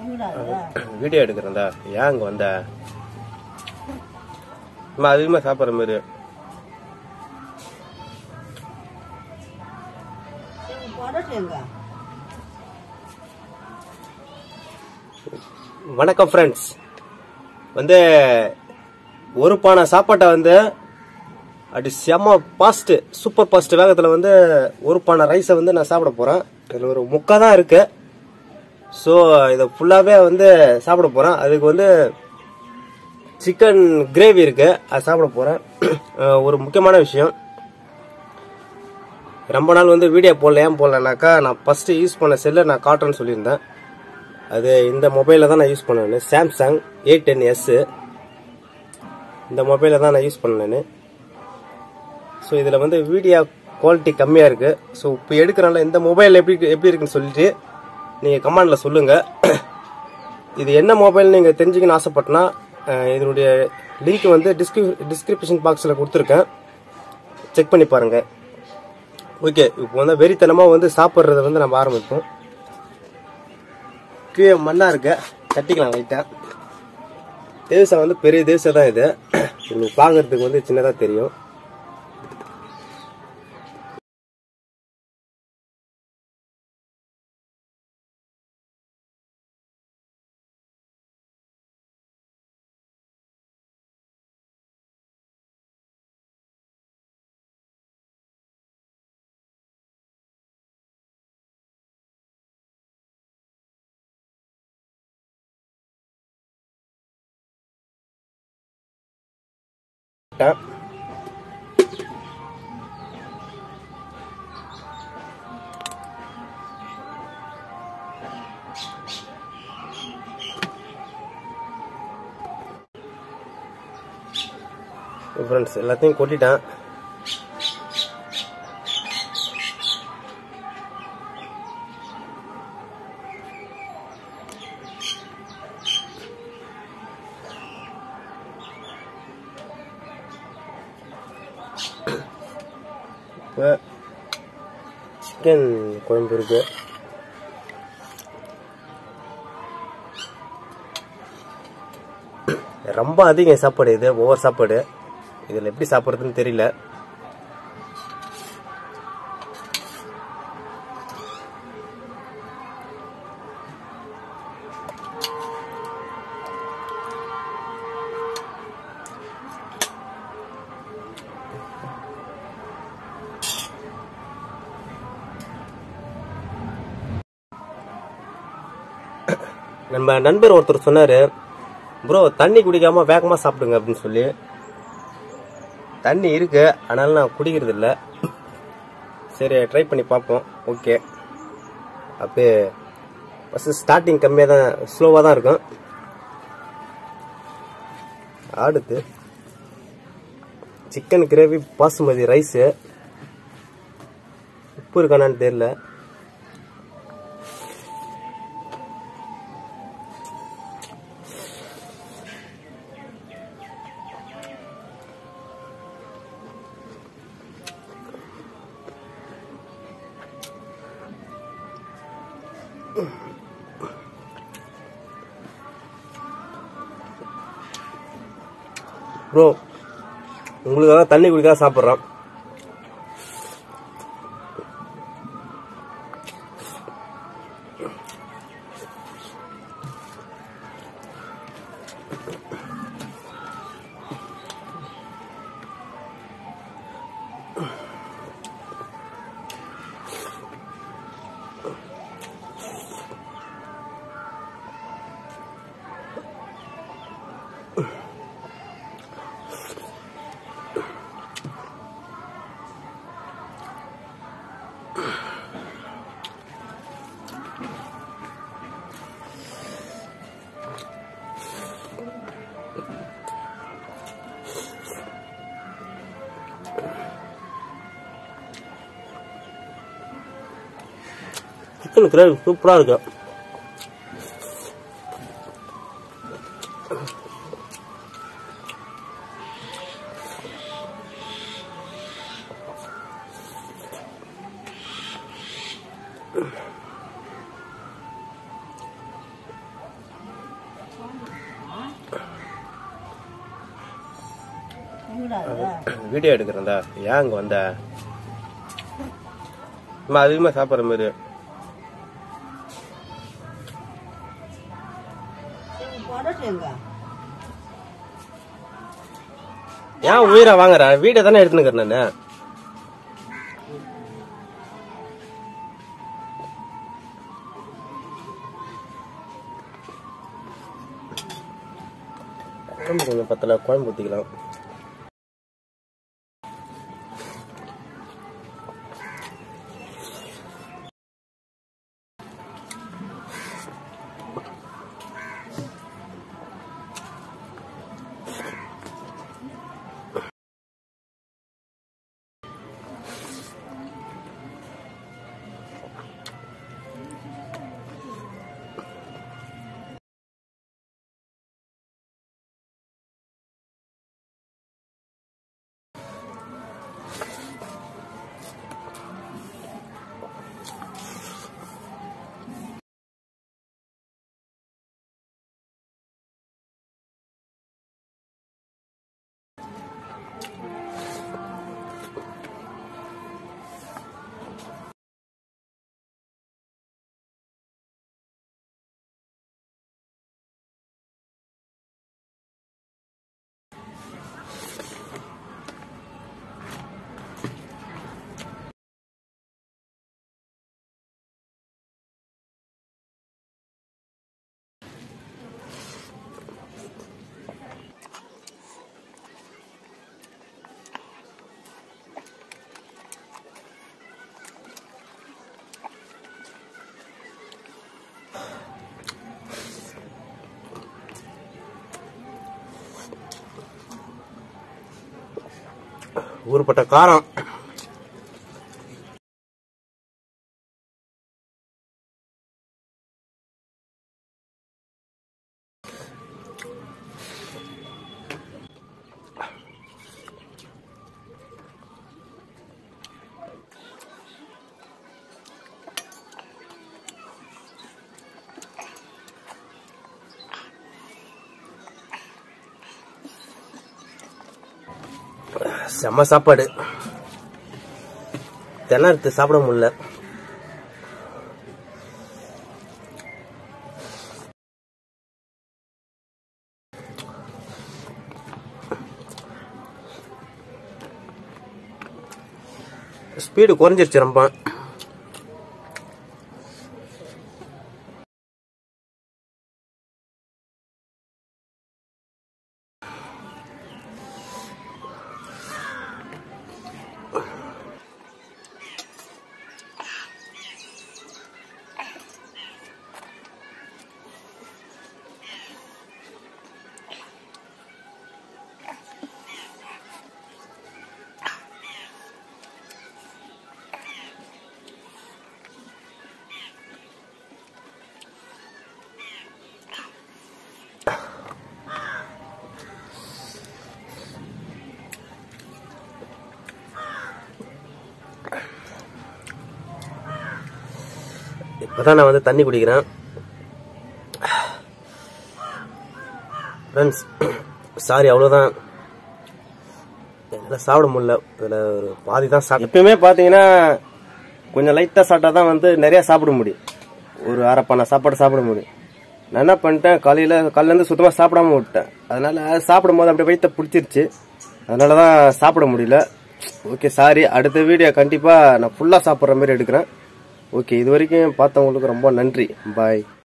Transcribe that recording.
video எடுக்கிறேன்டா ஏன் அங்கே வந்த அம்மா அதிகமாக சாப்பிட்ற மாதிரி வணக்கம் ஃப்ரெண்ட்ஸ் வந்து ஒரு பானை சாப்பாட்டை வந்து அப்படி செம்ம பாஸ்ட் சூப்பர் பாஸ்ட் வேகத்தில் வந்து ஒரு பானை ரைஸை வந்து நான் சாப்பிட போகிறேன் இதில் ஒரு முக்கா தான் இருக்கு ஸோ இதை ஃபுல்லாகவே வந்து சாப்பிட போகிறேன் அதுக்கு வந்து சிக்கன் கிரேவி இருக்கு அது சாப்பிட போகிறேன் ஒரு முக்கியமான விஷயம் ரொம்ப நாள் வந்து வீடியோ போடல ஏன் போடலனாக்கா நான் ஃபஸ்ட்டு யூஸ் பண்ண செல்லை நான் காட்டுறேன்னு சொல்லியிருந்தேன் அது இந்த மொபைலில் தான் நான் யூஸ் பண்ணேன் சாம்சங் ஏ டென் எஸ்ஸு இந்த மொபைலில் தான் நான் யூஸ் பண்ணேன் ஸோ இதில் வந்து வீடியோ குவாலிட்டி கம்மியாக இருக்குது ஸோ இப்போ எடுக்கிறனால இந்த மொபைல் எப்படி எப்படி இருக்குன்னு சொல்லிட்டு நீங்கள் கமெண்டில் சொல்லுங்கள் இது என்ன மொபைல் நீங்கள் தெரிஞ்சுக்கணும்னு ஆசைப்பட்டனா அஹ், இதனுடைய லிங்க் வந்து டிஸ்கிரி டிஸ்கிரிப்ஷன் பாக்ஸில் கொடுத்துருக்கேன் செக் பண்ணி பாருங்கள் ஓகே இப்போ வந்து வெறித்தனமாக வந்து சாப்பிட்றத வந்து நம்ம ஆரம்பிப்போம் கீழே மண்ணாக இருக்கு தட்டிக்கலாம் லைட்டாக தேவசா வந்து பெரிய தேவசா தான் இது உங்களுக்கு பார்க்கறதுக்கு வந்து சின்னதாக தெரியும் ட- ஃப்ரெண்ட்ஸ் எல்லாத்தையும் கொட்டிட்டேன் இப்போ சிக்கன் குழம்பு இருக்கு ரொம்ப அதிகம் சாப்பாடு இது ஒவ்வொரு சாப்பாடு இதில் எப்படி சாப்பிட்றதுன்னு தெரியல நம்ம நண்பர் ஒருத்தர் சொன்னாரு ப்ரோ தண்ணி குடிக்காம வேகமா சாப்பிடுங்க அப்படின்னு சொல்லி தண்ணி இருக்கு ஆனாலும் நான் குடிக்கிறது இல்ல சரி ட்ரை பண்ணி பார்ப்போம் ஓகே அப்படியே ஃபர்ஸ்ட் ஸ்டார்டிங் கம்மியாக தான் ஸ்லோவாக தான் இருக்கும் அடுத்து சிக்கன் கிரேவி பாசுமதி ரைஸு உப்பு இருக்கானான்னு தெரியல ப்ரோ உங்களுக்காக தண்ணி குடிக்காத சாப்பிட்றோம் சிக்கன் கிரேவி சூப்பராக இருக்கு வீடியோ எடுக்கிறேன்டா ஏன் அங்கே வந்த அம்மா அதிகமாக சாப்பிட்ற மாதிரி ஏன் உயிரை வாங்குற வீட்டை தானே எடுத்துன்னு நான் குழம்பு கொஞ்சம் பத்தல குழம்பு ஊற்றிக்கலாம் ஊருப்பட்ட காரம் செம்ம சாப்பாடு திணறுத்து சாப்பிட முடியல ஸ்பீடு குறைஞ்சிருச்சு ரொம்ப இப்பதான் நான் வந்து தண்ணி குடிக்கிறேன் ஃப்ரெண்ட்ஸ் சாரி அவ்வளோதான் என்னால் சாப்பிட முடியல இதில் ஒரு பாதி தான் சாப்பிட்டு எப்பயுமே பார்த்தீங்கன்னா கொஞ்சம் லைட்டாக சாப்பிட்டா தான் வந்து நிறையா சாப்பிட முடியும் ஒரு அரை பண்ண சாப்பாடு சாப்பிட முடியும் நான் என்ன பண்ணிட்டேன் காலையில் காலையிலேருந்து சுத்தமாக சாப்பிடாம விட்டேன் அதனால சாப்பிடும் போது அப்படியே வயிற்ற பிடிச்சிருச்சு அதனால தான் சாப்பிட முடியல ஓகே சாரி அடுத்த வீடியோ கண்டிப்பாக நான் ஃபுல்லாக சாப்பிட்ற மாதிரி எடுக்கிறேன் ஓகே இது வரைக்கும் பார்த்தவங்களுக்கு ரொம்ப நன்றி பாய்